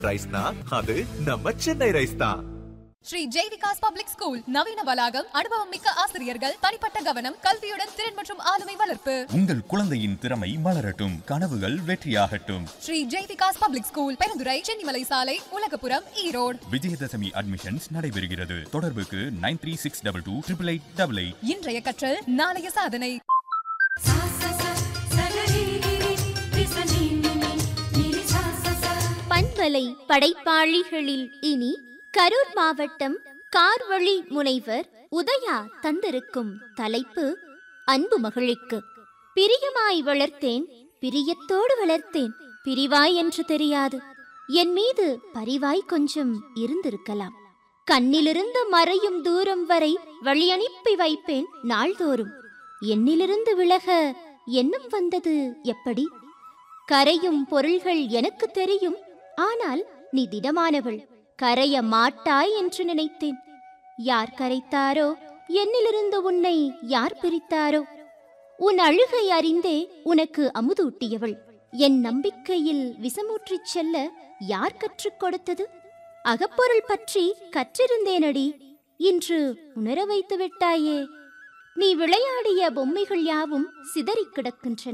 ரைஸ்னா அது நம்ம சென்னை ரைஸ் தான் ஸ்ரீ ஜெய்விகாஸ் பப்ளிக் ஸ்கூல் நவீன வளாகம் அனுபவம் மிக்க ஆசிரியர்கள் தனிப்பட்ட கவனம் கல்வியுடன் திறன் மற்றும் ஆளுமை வளர்ப்பு உங்கள் குழந்தையின் திறமை மலரட்டும் கனவுகள் வெற்றியாகட்டும் ஸ்ரீ ஜெய்விகாஸ் பப்ளிக் ஸ்கூல் பெருந்துறை சென்னிமலை சாலை உலகபுரம் ஈரோடு விஜயதசமி அட்மிஷன்ஸ் நடைபெறுகிறது தொடர்புக்கு nine three six double two triple eight double eight இன்றைய கற்றல் நாளைய சாதனை सा सा सा सगरिगिरि विसनिनिनि निरि सा सा सा பண்பலை படைப்பாளிகளில் இனி கரூர் மாவட்டம் கார்வழி முனைவர் உதயா தந்திருக்கும் தலைப்பு அன்பு மகளுக்கு பிரியமாய் வளர்த்தேன் பிரியத்தோடு வளர்த்தேன் பிரிவாய் என்று தெரியாது என் மீது பரிவாய் கொஞ்சம் இருந்திருக்கலாம் கண்ணிலிருந்து மறையும் தூரம் வரை வழியனுப்பி வைப்பேன் நாள்தோறும் என்னிலிருந்து விலக எண்ணம் வந்தது எப்படி கரையும் பொருள்கள் எனக்கு தெரியும் ஆனால் நீ திடமானவள் கரைய மாட்டாய் என்று நினைத்தேன் யார் கரைத்தாரோ என்னிலிருந்து உன்னை யார் பிரித்தாரோ உன் அழுகை அறிந்தே உனக்கு அமுதூட்டியவள் என் நம்பிக்கையில் விஷமூற்றிச் செல்ல யார் கற்றுக் கொடுத்தது அகப்பொருள் பற்றி கற்றிருந்தேனடி இன்று உணர வைத்து விட்டாயே நீ விளையாடிய பொம்மைகள் யாவும் சிதறிக் கிடக்கின்றன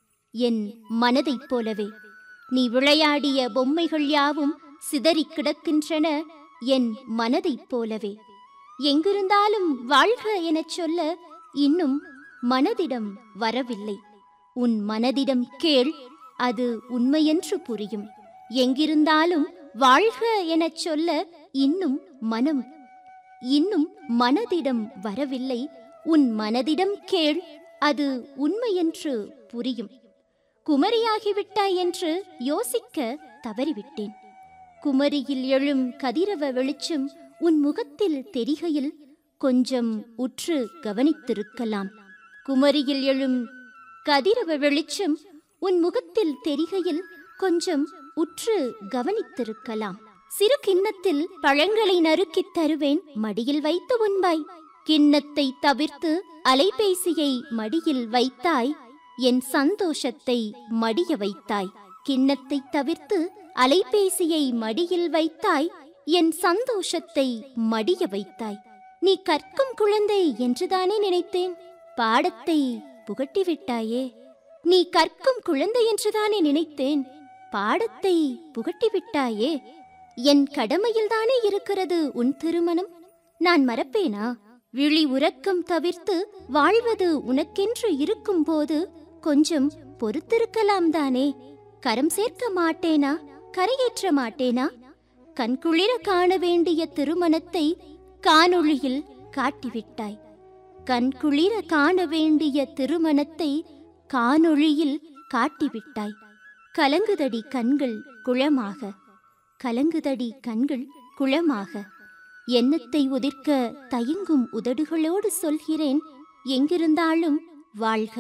என் மனதைப் போலவே நீ விளையாடிய பொம்மைகள் யாவும் சிதறிக் கிடக்கின்றன என் மனதைப் போலவே எங்கிருந்தாலும் வாழ்க எனச் சொல்ல இன்னும் மனதிடம் வரவில்லை உன் மனதிடம் கேள் அது உண்மையென்று புரியும் எங்கிருந்தாலும் வாழ்க எனச் சொல்ல இன்னும் மனம் இன்னும் மனதிடம் வரவில்லை உன் மனதிடம் கேள் அது உண்மையென்று புரியும் குமரியாகிவிட்டாய் என்று யோசிக்க தவறிவிட்டேன் குமரியில் எழும் கதிரவ வெளிச்சம் உன் முகத்தில் தெரிகையில் கொஞ்சம் உற்று கவனித்திருக்கலாம் குமரியில் எழும் கதிரவ வெளிச்சம் உன் முகத்தில் தெரிகையில் கொஞ்சம் உற்று கவனித்திருக்கலாம் சிறு கிண்ணத்தில் பழங்களை நறுக்கித் தருவேன் மடியில் வைத்து உண்பாய் கிண்ணத்தை தவிர்த்து அலைபேசியை மடியில் வைத்தாய் என் சந்தோஷத்தை மடிய வைத்தாய் கிண்ணத்தை தவிர்த்து அலைபேசியை மடியில் வைத்தாய் என் சந்தோஷத்தை மடிய வைத்தாய் நீ கற்கும் குழந்தை என்றுதானே நினைத்தேன் பாடத்தை புகட்டி விட்டாயே நீ கற்கும் குழந்தை என்றுதானே நினைத்தேன் பாடத்தை புகட்டி விட்டாயே என் கடமையில்தானே இருக்கிறது உன் திருமணம் நான் மறப்பேனா விழி உறக்கம் தவிர்த்து வாழ்வது உனக்கென்று இருக்கும்போது கொஞ்சம் பொறுத்திருக்கலாம் தானே கரம் சேர்க்க மாட்டேனா கரையேற்ற மாட்டேனா கண்குளிர காண வேண்டிய திருமணத்தை காணொளியில் காட்டிவிட்டாய் கண்குளிர காண வேண்டிய திருமணத்தை காணொளியில் காட்டிவிட்டாய் கலங்குதடி கண்கள் குளமாக கலங்குதடி கண்கள் குளமாக எண்ணத்தை உதிர்க்க தயங்கும் உதடுகளோடு சொல்கிறேன் எங்கிருந்தாலும் வாழ்க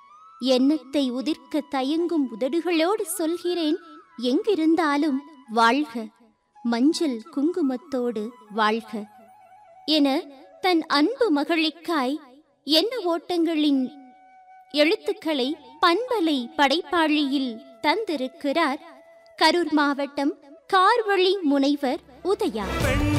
எண்ணத்தை உதிர்க்க தயங்கும் உதடுகளோடு சொல்கிறேன் எங்கிருந்தாலும் வாழ்க மஞ்சள் குங்குமத்தோடு வாழ்க என தன் அன்பு மகளிக்காய் என்ன ஓட்டங்களின் எழுத்துக்களை பண்பலை படைப்பாளியில் தந்திருக்கிறார் கரூர் மாவட்டம் கார்வழி முனைவர் உதயா